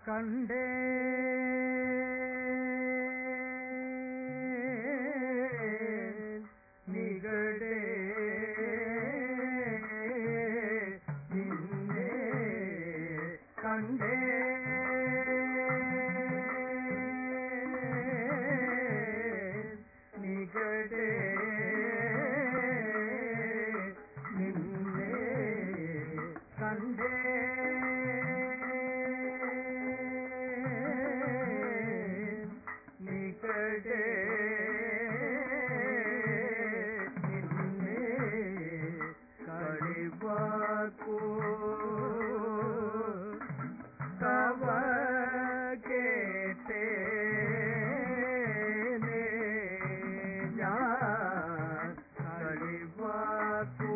കണ്ടേ നികടേ നിന്നെ കണ്ടേ നികടേ നിന്നെ കണ്ടേ നികടേ നിന്നെ കളിവാക്കൂ തവ കേട്ടേ ഞാൻ കളിവാക്കൂ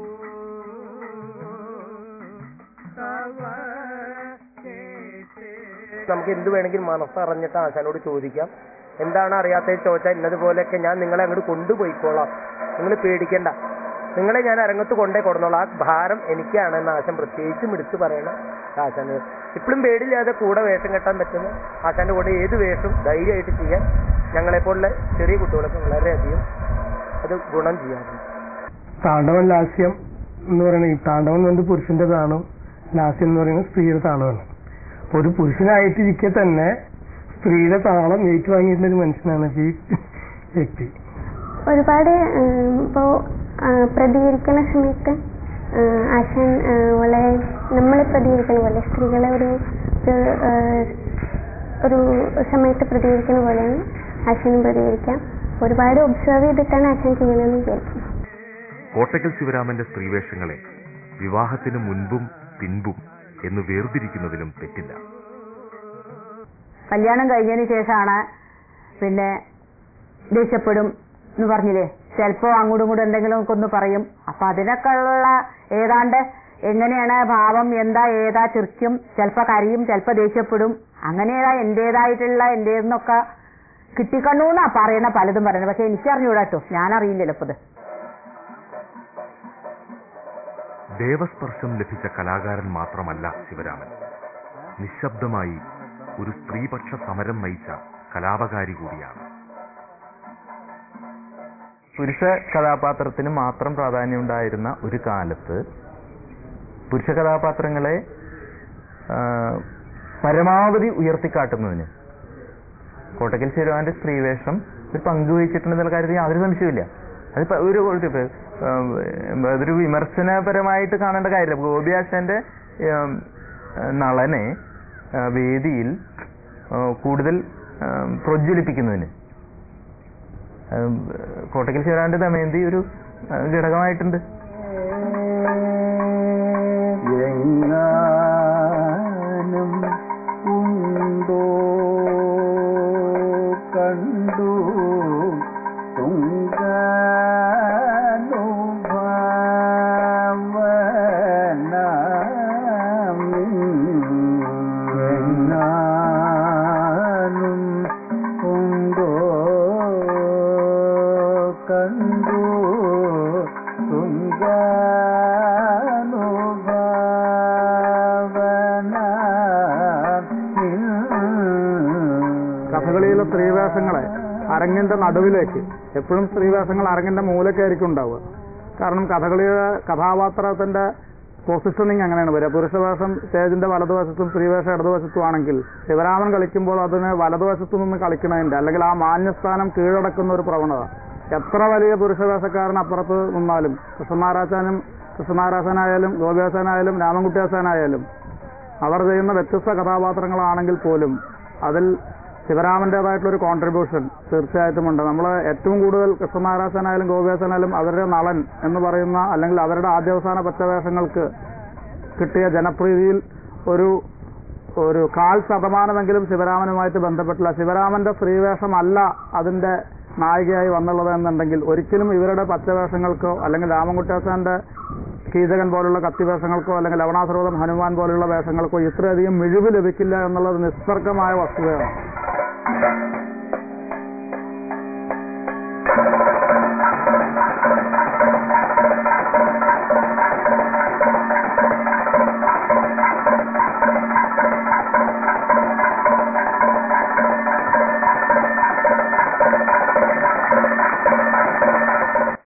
തവ കേട്ടേ നമുക്ക് എന്ത് വേണമെങ്കിലും മനസ്സറിഞ്ഞിട്ട് ആശാനോട് ചോദിക്കാം എന്താണ് അറിയാത്തത് ചോദിച്ചാൽ ഇന്നതുപോലെയൊക്കെ ഞാൻ നിങ്ങളെ അങ്ങോട്ട് കൊണ്ടുപോയിക്കോളാം നിങ്ങൾ പേടിക്കണ്ട നിങ്ങളെ ഞാൻ അരങ്ങത്ത് കൊണ്ടേ കൊടുന്നോളാം ആ ഭാരം എനിക്കാണെന്ന് ആശാൻ പ്രത്യേകിച്ചും എടുത്തു പറയണം ആശാന് ഇപ്പോഴും പേടില്ലാതെ കൂടെ വേഷം കെട്ടാൻ പറ്റുന്ന ആശാന്റെ കൂടെ ഏത് വേഷവും ധൈര്യമായിട്ട് ചെയ്യാൻ ഞങ്ങളെപ്പോലുള്ള ചെറിയ കുട്ടികൾക്ക് വളരെയധികം അത് ഗുണം ചെയ്യാറുണ്ട് താണ്ഡവൻ ലാസ്യം എന്ന് പറയുന്നത് ഈ താണ്ഡവൻ വന്ന് പുരുഷന്റേതാണ് ലാസ്യം എന്ന് പറയുന്നത് സ്ത്രീയുടെ താളമാണ് അപ്പൊ ഒരു പുരുഷനായിട്ടിരിക്കെ തന്നെ സ്ത്രീയുടെ താളം ഏറ്റുവാങ്ങിയിട്ടുള്ള ഒരു മനുഷ്യനാണ് ഈ വ്യക്തി ഒരുപാട് ഇപ്പോൾ പ്രതികരിക്കുന്ന സമയത്ത് ആ, ആശാൻ ആ, വളരെ നമ്മൾ പ്രതികരിക്കുന്ന പോലെ സ്ത്രീകളെ ഒരു ഒരു, ആ, ഒരു സമയത്ത് പ്രതികരിക്കുന്ന പോലെയാണ് ആശാനും പ്രതികരിക്കാം ഒരുപാട് ഒബ്സർവ് ചെയ്തിട്ടാണ് ആശാൻ ചെയ്യുന്നതെന്ന് വിചാരിക്കും കോട്ടക്കൽ ശിവരാമന്റെ സ്ത്രീവേഷങ്ങളെ വിവാഹത്തിന് മുൻപും പിൻപും എന്ന് വേർതിരിക്കുന്നതിലും തെറ്റില്ല കല്യാണം കഴിഞ്ഞതിന് ശേഷമാണ് പിന്നെ ദേഷ്യപ്പെടും എന്ന് പറഞ്ഞില്ലേ ചിലപ്പോ അങ്ങോട്ടും ഇങ്ങോട്ടും എന്തെങ്കിലുമൊക്കെ ഒന്ന് പറയും അപ്പൊ അതിനൊക്കെ ഉള്ള ഏതാണ്ട് എങ്ങനെയാണ് ഭാവം എന്താ ഏതാ ചിരിക്കും ചിലപ്പോ കരയും ചിലപ്പോ ദേഷ്യപ്പെടും അങ്ങനെയാ എന്റേതായിട്ടുള്ള എന്റേന്നൊക്കെ കിട്ടിക്കണ്ണൂന്നാ പറയണ പലതും പറയണത് പക്ഷെ എനിക്കറിഞ്ഞൂടാ കേട്ടോ ഞാൻ അറിയില്ലല്ലോ ഇപ്പൊ ഇത് ദേവസ്പർശം ലഭിച്ച കലാകാരൻ മാത്രമല്ല ശിവരാമൻ നിശബ്ദമായി ഒരു സ്ത്രീപക്ഷ സമരം നയിച്ച കലാപകാരി കൂടിയാണ് പുരുഷ കഥാപാത്രത്തിന് മാത്രം പ്രാധാന്യം ഉണ്ടായിരുന്ന ഒരു കാലത്ത് പുരുഷ കഥാപാത്രങ്ങളെ ആ, പരമാവധി ഉയർത്തിക്കാട്ടുന്നതിന് കോട്ടക്കൽ ശിവരാമന്റെ സ്ത്രീവേഷം ഒരു പങ്കുവഹിച്ചിട്ടുണ്ടെന്നുള്ള കാര്യത്തിൽ യാതൊരു സംശയമില്ല അത് ഇപ്പൊ ഒരു ഒരു ഇപ്പൊ, ഉം, അതൊരു വിമർശനപരമായിട്ട് കാണേണ്ട കാര്യമില്ല ഗോപിയാശാന്റെ ഉം, നളനെ ആ, വേദിയിൽ ആ, കൂടുതൽ ഉം, പ്രോജ്വലിപ്പിക്കുന്നതിന് ഉം, കോട്ടക്കൽ ശിവരാമന്റെ ദമയന്തി ഒരു ആ, ഘടകമായിട്ടുണ്ട് എങ്ങാനും ഉണ്ടോ കണ്ടു എങ്ങാനും ഉണ്ടോ കണ്ടു കഥകളിയിലെ സ്ത്രീവേഷങ്ങളെ അരങ്ങിന്റെ നടുവിലേക്ക് എപ്പോഴും സ്ത്രീവേഷങ്ങൾ അരങ്ങിന്റെ മൂലക്കായിരിക്കും ഉണ്ടാവുക കാരണം കഥകളിയുടെ കഥാപാത്രത്തിന്റെ പൊസിഷനിങ് അങ്ങനെയാണ് വരിക പുരുഷവേഷം സ്റ്റേജിന്റെ വലതുവശത്തും സ്ത്രീവേഷം ഇടതുവശത്തും ആണെങ്കിൽ ശിവരാമൻ കളിക്കുമ്പോൾ അതിന് വലതുവശത്തു നിന്ന് കളിക്കണതിന്റെ അല്ലെങ്കിൽ ആ മാന്യസ്ഥാനം കീഴടക്കുന്ന ഒരു പ്രവണത എത്ര വലിയ പുരുഷവേഷക്കാരൻ അപ്പുറത്ത് നിന്നാലും കൃഷ്ണനാരാശാനും കൃഷ്ണനാരാശനായാലും ഗോപിയാശാനായാലും രാമൻകുട്ടിയാശാനായാലും അവർ ചെയ്യുന്ന വ്യത്യസ്ത കഥാപാത്രങ്ങളാണെങ്കിൽ പോലും അതിൽ ശിവരാമന്റേതായിട്ടുള്ള ഒരു കോൺട്രിബ്യൂഷൻ തീർച്ചയായിട്ടും ഉണ്ട് നമ്മൾ ഏറ്റവും കൂടുതൽ കൃഷ്ണനാരാശനായാലും ഗോപിയാശനായാലും അവരുടെ നളൻ എന്ന് പറയുന്ന അല്ലെങ്കിൽ അവരുടെ ആദ്യാവസാന പച്ചവേഷങ്ങൾക്ക് കിട്ടിയ ജനപ്രീതിയിൽ ഒരു ഒരു കാൽ ശതമാനമെങ്കിലും ശിവരാമനുമായിട്ട് ബന്ധപ്പെട്ടില്ല ശിവരാമന്റെ സ്ത്രീവേഷമല്ല അതിന്റെ നായികയായി വന്നുള്ളത് എന്നുണ്ടെങ്കിൽ ഒരിക്കലും ഇവരുടെ പച്ചവേഷങ്ങൾക്കോ അല്ലെങ്കിൽ രാമൻകുട്ടിയാശാന്റെ കീചകൻ പോലുള്ള കത്തിവേഷങ്ങൾക്കോ അല്ലെങ്കിൽ ലവണാസുരവതം ഹനുമാൻ പോലുള്ള വേഷങ്ങൾക്കോ ഇത്രയധികം മിഴിവ് ലഭിക്കില്ല എന്നുള്ളത് നിസ്തർക്കമായ വസ്തുതയാണ്